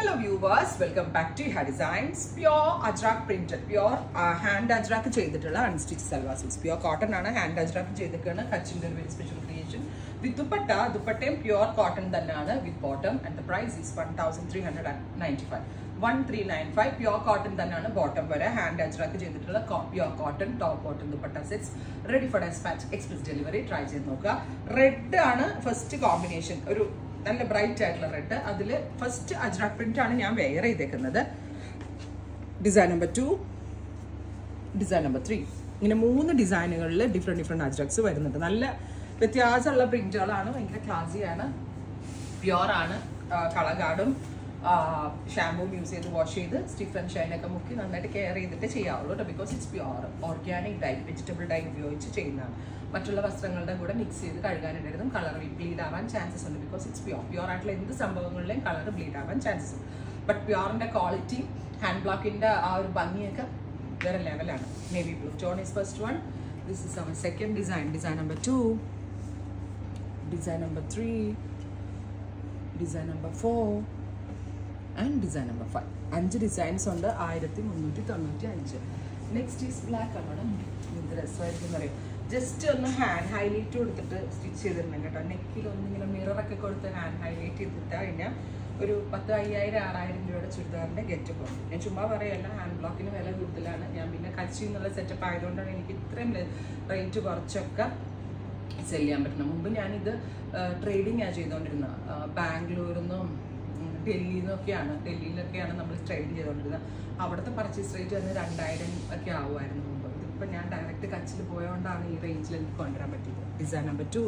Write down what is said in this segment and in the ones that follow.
hello viewers welcome back to ha designs pure Ajrakh printed pure hand Ajrakh ചെയ്തിട്ടുള്ള unstitch salwar suits pure cotton ആണ് hand Ajrakh ചെയ്തിട്ടാണ് കച്ചിന്റെ ഒരു very special creation with dupatta ദുപ്പട്ടയും pure cotton തന്നെയാണ് with bottom and the price is one thousand three hundred and ninety five one three nine five pure cotton തന്നെയാണ് bottom വരെ hand Ajrakh ചെയ്തിട്ടുള്ള pure cotton top bottom dupatta sets ready for despatch express delivery try ചെയ്ത് നോക്കുക red ആണ് first combination ഒരു നല്ല bright ആയിട്ടുള്ള red അതിൽ ഫസ്റ്റ് അജ്രാക് പ്രിന്റ് ആണ് ഞാൻ വെയർ ചെയ്തേക്കുന്നത് design number two design number three ഇങ്ങനെ മൂന്ന് ഡിസൈനുകളിൽ ഡിഫറെൻറ്റ് ഡിഫറെൻറ്റ് അജ്രക്സ് വരുന്നുണ്ട് നല്ല വ്യത്യാസമുള്ള പ്രിന്റുകളാണ് ഭയങ്കര ക്ലാസിയാണ് പ്യുവർ ആണ് കളർ ഗാർഡും ഷാമ്പൂം യൂസ് ചെയ്ത് വാഷ് ചെയ്ത് സ്റ്റിഫ് ആൻഡ് ഷൈനൊക്കെ മുക്കി നന്നായിട്ട് കെയർ ചെയ്തിട്ട് ചെയ്യാവുള്ളൂ കേട്ടോ because it's pure organic dye vegetable dye ഉപയോഗിച്ച് ചെയ്യുന്നതാണ് മറ്റുള്ള വസ്ത്രങ്ങളുടെ കൂടെ മിക്സ് ചെയ്ത് കഴുകാനിടരുതും കളർ ബ്ലീഡ് ആവാൻ ചാൻസസ് ഉണ്ട് ബിക്കോസ് ഇറ്റ്സ് പ്യുവർ പ്യുവർ ആയിട്ടുള്ള എന്ത് സംഭവങ്ങളിലെയും കളർ ബ്ലീഡ് ആവാൻ ചാൻസസ് ഉണ്ട് ബട്ട് പ്യുവറിന്റെ ക്വാളിറ്റി ഹാൻഡ് ബ്ലോക്കിന്റെ ആ ഒരു ഭംഗിയൊക്കെ വേറെ ലെവലാണ് navy blue tone is first one this is our second design design number two design number three design number four and design number five അഞ്ച് ഡിസൈൻസ് ഉണ്ട് ആയിരത്തി മുന്നൂറ്റി തൊണ്ണൂറ്റി അഞ്ച് നെക്സ്റ്റ് ഈസ് ബ്ലാക്ക് ആണ് എന്ത് രസമായിരിക്കും അറിയാം ജസ്റ്റ് ഒന്ന് ഹാൻഡ് ഹൈലൈറ്റ് കൊടുത്തിട്ട് സ്റ്റിച്ച് ചെയ്തിരുന്നു കേട്ടോ നെക്കിൽ ഒന്നിങ്ങനെ മിററൊക്കെ കൊടുത്ത് ഹാൻഡ് ഹൈലൈറ്റ് ചെയ്തിട്ട് കഴിഞ്ഞാൽ ഒരു പത്ത് അയ്യായിരം ആറായിരം രൂപയുടെ ചുരിദാറിൻ്റെ ഗെറ്റ് പോകും ഞാൻ ചുമ്മാ പറയല്ല ഹാൻഡ് ബ്ലോക്കിന് വില കൂടുതലാണ് ഞാൻ പിന്നെ കച്ചി എന്നുള്ള സെറ്റപ്പ് ആയതുകൊണ്ടാണ് എനിക്ക് ഇത്രയും റേറ്റ് കുറച്ചൊക്കെ സെല് ചെയ്യാൻ പറ്റുന്നത് മുമ്പ് ഞാനിത് ട്രേഡിംഗ് ആണ് ചെയ്തുകൊണ്ടിരുന്നത് ബാംഗ്ലൂരിൽ നിന്നും ഡൽഹിയിൽ നിന്നൊക്കെയാണ് ഡൽഹിയിലൊക്കെയാണ് നമ്മൾ ട്രേഡ് ചെയ്തുകൊണ്ടിരുന്നത് അവിടുത്തെ പർച്ചേസ് റേറ്റ് തന്നെ രണ്ടായിരം ഒക്കെ ആവുമായിരുന്നു മുമ്പ് ഇതിപ്പോൾ ഞാൻ ഡയറക്റ്റ് കച്ചിൽ പോയതുകൊണ്ടാണ് ഈ റേഞ്ചിൽ എനിക്ക് കൊണ്ടുവരാൻ പറ്റിയത് design number two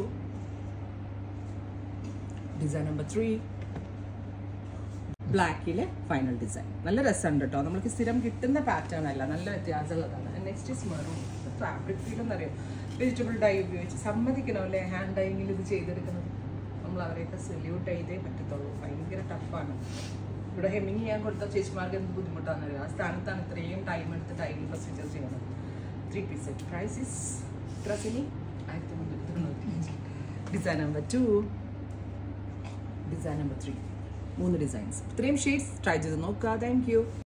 design number three ബ്ലാക്കിലെ ഫൈനൽ ഡിസൈൻ നല്ല രസമുണ്ട് കേട്ടോ നമുക്ക് സ്ഥിരം കിട്ടുന്ന പാറ്റേൺ അല്ല നല്ല വ്യത്യാസമുള്ളതാണ് next is maroon fabric feel എന്നറിയാം വെജിറ്റബിൾ ഡൈ ഉപയോഗിച്ച് സമ്മതിക്കണം അല്ലേ ഹാൻഡ് ഡൈങ്ങിൽ ഇത് ചെയ്തെടുക്കുന്നത് നമ്മൾ അവരെയൊക്കെ സല്യൂട്ട് ചെയ്തേ പറ്റത്തുള്ളൂ ഭയങ്കര ടഫാണ് ഇവിടെ ഹെമ്മിങ് ചെയ്യാൻ കൊടുത്ത ചേച്ചിമാർക്ക് എന്ത് ബുദ്ധിമുട്ടാണെന്ന് അറിയാം ആ സ്ഥാനത്താണ് ഇത്രയും ടൈം എടുത്ത് ഡൈനിങ് പ്രൊസീജിയർ ചെയ്യണം three piece set price is ഡ്രസ്സിന് ആയിരത്തി മുന്നൂറ്റി തൊണ്ണൂറ്റി അഞ്ച് design number two design number three മൂന്ന് ഡിസൈൻസ് ഇത്രയും ഷെയ്ഡ്സ് ട്രൈ ചെയ്ത് നോക്കുക താങ്ക് യു